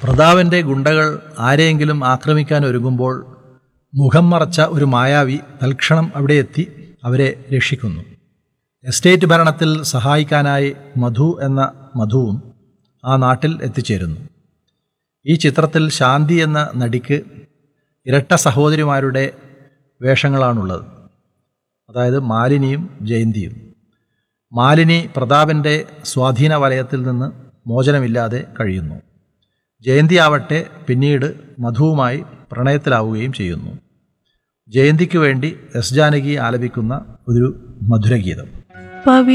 പ്രതാപൻ്റെ ഗുണ്ടകൾ ആരെയെങ്കിലും ആക്രമിക്കാൻ ഒരുങ്ങുമ്പോൾ മുഖം മറച്ച ഒരു മായാവി തൽക്ഷണം അവിടെ എത്തി അവരെ രക്ഷിക്കുന്നു എസ്റ്റേറ്റ് ഭരണത്തിൽ സഹായിക്കാനായി മധു എന്ന മധുവും ആ നാട്ടിൽ എത്തിച്ചേരുന്നു ഈ ചിത്രത്തിൽ ശാന്തി എന്ന നടിക്ക് ഇരട്ട സഹോദരിമാരുടെ വേഷങ്ങളാണുള്ളത് അതായത് മാലിനിയും ജയന്തിയും മാലിനി പ്രതാപൻ്റെ സ്വാധീന വലയത്തിൽ നിന്ന് മോചനമില്ലാതെ കഴിയുന്നു ജയന്തി ആവട്ടെ പിന്നീട് മധുവുമായി പ്രണയത്തിലാവുകയും ചെയ്യുന്നു ജയന്തിക്ക് വേണ്ടി എസ് ജാനകി ആലപിക്കുന്ന ഒരു മധുരഗീതം പവി